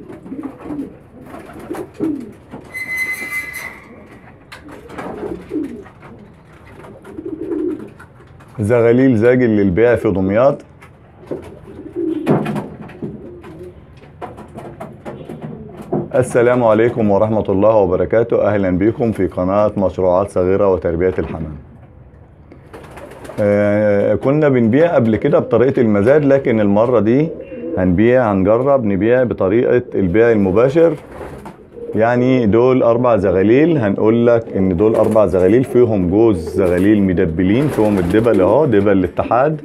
زغاليل زاجل للبيع في دمياط السلام عليكم ورحمة الله وبركاته أهلا بكم في قناة مشروعات صغيرة وتربية الحمام آه كنا بنبيع قبل كده بطريقة المزاد لكن المرة دي هنبيع هنجرب نبيع بطريقة البيع المباشر يعني دول أربع زغاليل هنقول لك إن دول أربع زغاليل فيهم جوز زغاليل مدبلين فيهم الدبل أهو دبل الاتحاد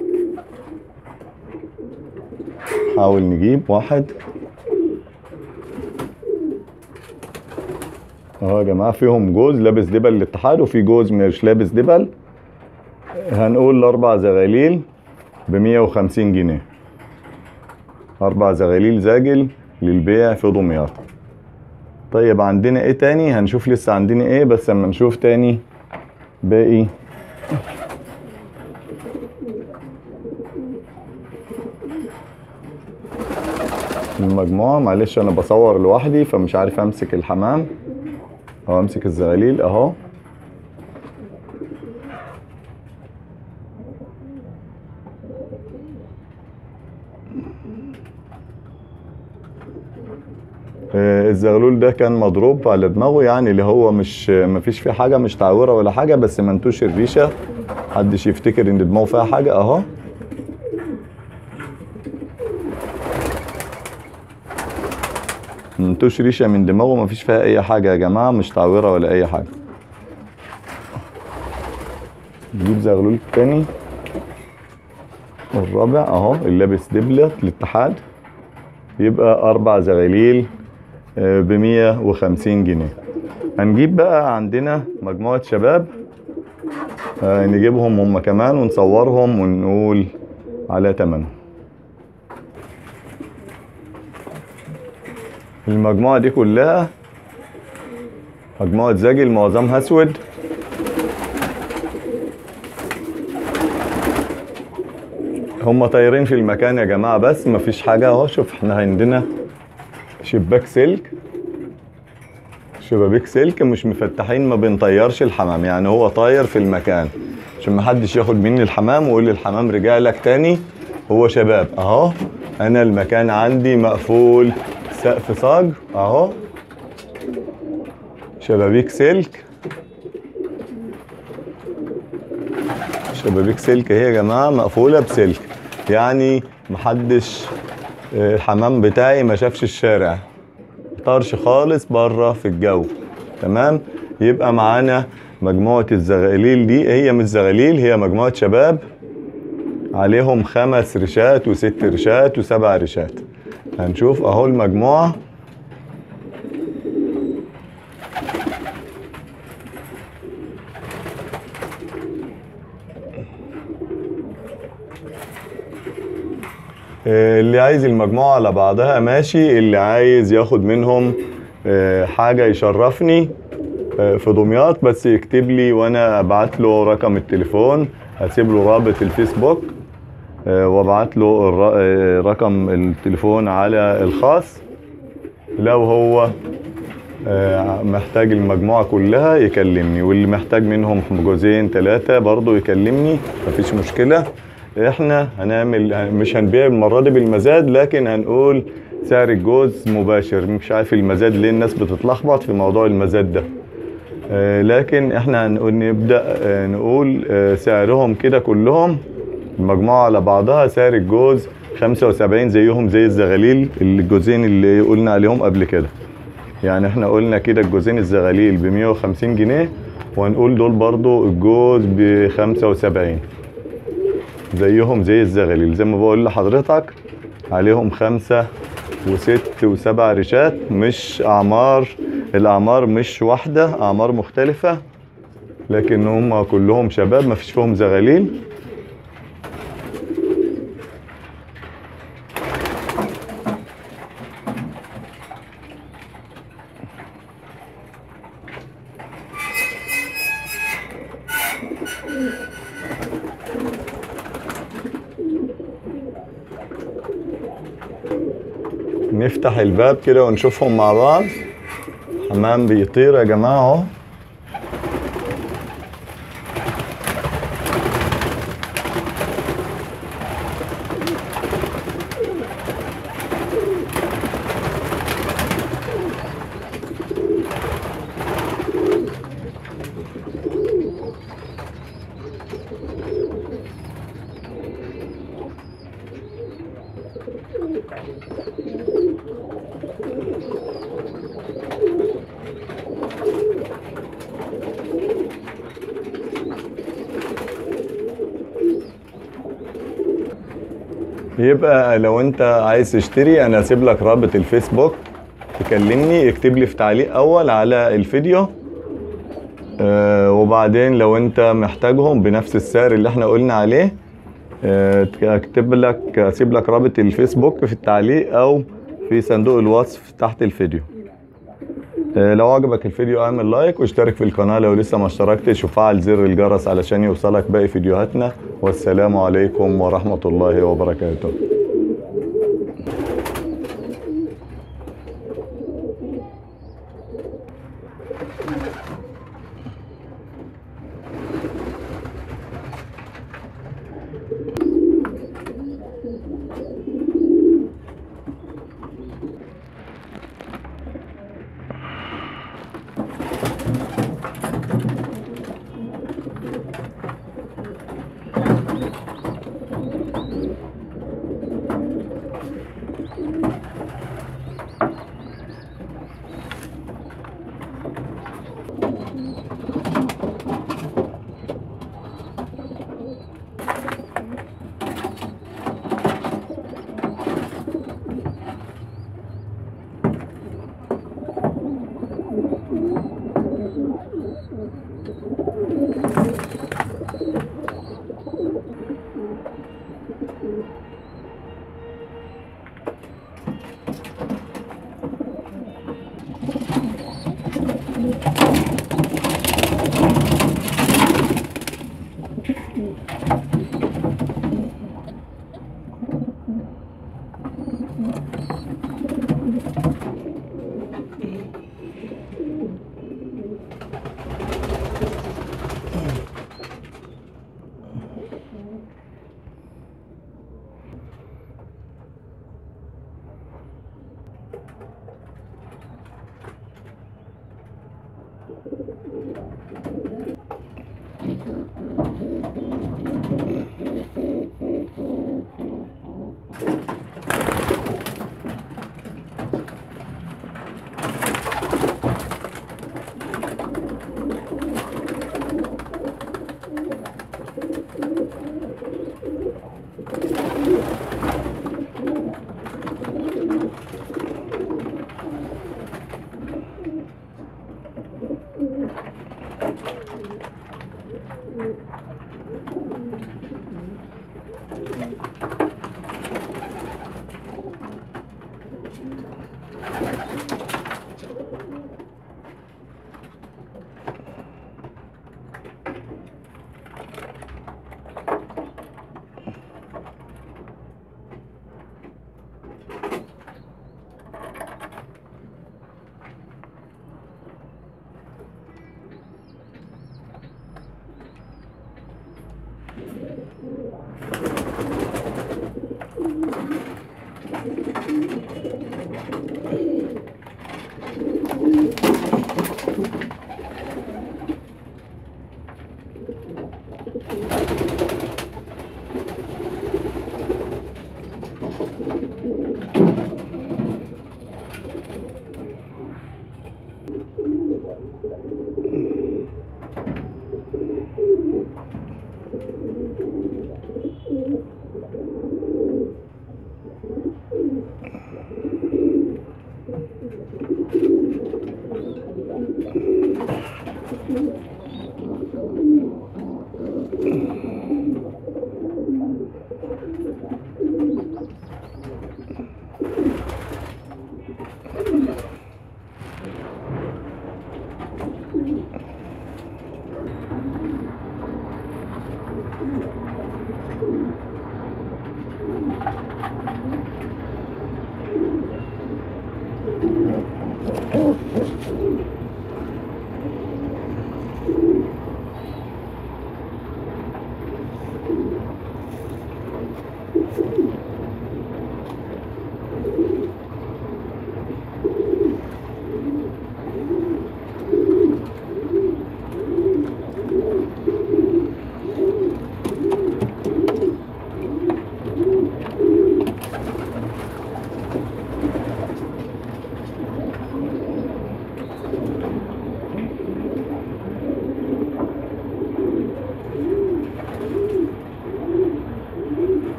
حاول نجيب واحد اهو يا جماعه فيهم جوز لابس دبل الاتحاد وفي جوز مش لابس دبل هنقول الاربع زغاليل ب 150 جنيه اربع زغاليل زاجل للبيع في دمياط طيب عندنا ايه تاني هنشوف لسه عندنا ايه بس اما نشوف تاني باقي المجموعة معلش انا بصور لوحدي فمش عارف امسك الحمام او امسك الزغاليل اهو آه، الزغلول ده كان مضروب على دماغه يعني اللي هو مش مفيش فيه حاجة مش تعويرة ولا حاجة بس منتوش الريشة محدش يفتكر ان دماغه فيها حاجة اهو منتوش ريشة من دماغه مفيش فيها اي حاجة يا جماعة مش تعويرة ولا اي حاجة نجيب زغلول تاني الرابع اهو اللي لابس دبلة الاتحاد يبقى اربع زغاليل ب 150 جنيه هنجيب بقى عندنا مجموعة شباب آه، نجيبهم هم كمان ونصورهم ونقول على تمنهم المجموعة دي كلها مجموعة زاجل معظمها اسود هم طايرين في المكان يا جماعة بس مفيش حاجة اهو شوف احنا عندنا شباك سلك شبابيك سلك مش مفتحين ما بنطيرش الحمام يعني هو طاير في المكان عشان ما حدش ياخد مني الحمام ويقول لي الحمام رجع لك تاني هو شباب اهو انا المكان عندي مقفول سقف صاج اهو شبابيك سلك شبابيك سلك اهي يا جماعه مقفوله بسلك يعني محدش آه، الحمام بتاعي ما شافش الشارع طرش خالص بره في الجو تمام يبقى معانا مجموعه الزغاليل دي هي مش زغاليل هي مجموعه شباب عليهم خمس رشات وست رشات وسبع رشات هنشوف اهو المجموعه آه، اللي عايز المجموعة على بعضها ماشي اللي عايز ياخد منهم آه، حاجة يشرفني آه، في دمياط بس يكتب لي وانا ابعت له رقم التليفون هسيب له رابط الفيسبوك آه، وابعت له الر- آه، رقم التليفون على الخاص لو هو آه، محتاج المجموعة كلها يكلمني واللي محتاج منهم جوزين ثلاثة برضو يكلمني مفيش مشكلة احنا هنعمل مش هنبيع المرة دي بالمزاد لكن هنقول سعر الجوز مباشر مش عارف المزاد ليه الناس بتتلخبط في موضوع المزاد ده آه، لكن احنا هنقول نبدأ آه، نقول آه، سعرهم كده كلهم المجموعة على بعضها سعر الجوز 75 زيهم زي الزغاليل الجوزين اللي قلنا عليهم قبل كده يعني احنا قلنا كده الجوزين الزغاليل ب 150 جنيه وهنقول دول برضو الجوز ب 75 زيهم زي الزغاليل زي ما بقول لحضرتك عليهم خمسة وست وسبع رشات مش أعمار الأعمار مش واحدة أعمار مختلفة لكن هم كلهم شباب ما فيش فيهم زغاليل نفتح الباب كده ونشوفهم مع بعض حمام بيطير يا جماعة اهو يبقى لو انت عايز تشتري انا هسيب لك رابط الفيسبوك تكلمني اكتب لي في تعليق اول على الفيديو آه وبعدين لو انت محتاجهم بنفس السعر اللي احنا قلنا عليه آه اكتب لك اسيب لك رابط الفيسبوك في التعليق او في صندوق الوصف تحت الفيديو آه لو عجبك الفيديو اعمل لايك واشترك في القناة لو لسه ما اشتركتش وفعل زر الجرس علشان يوصلك باقي فيديوهاتنا والسلام عليكم ورحمة الله وبركاته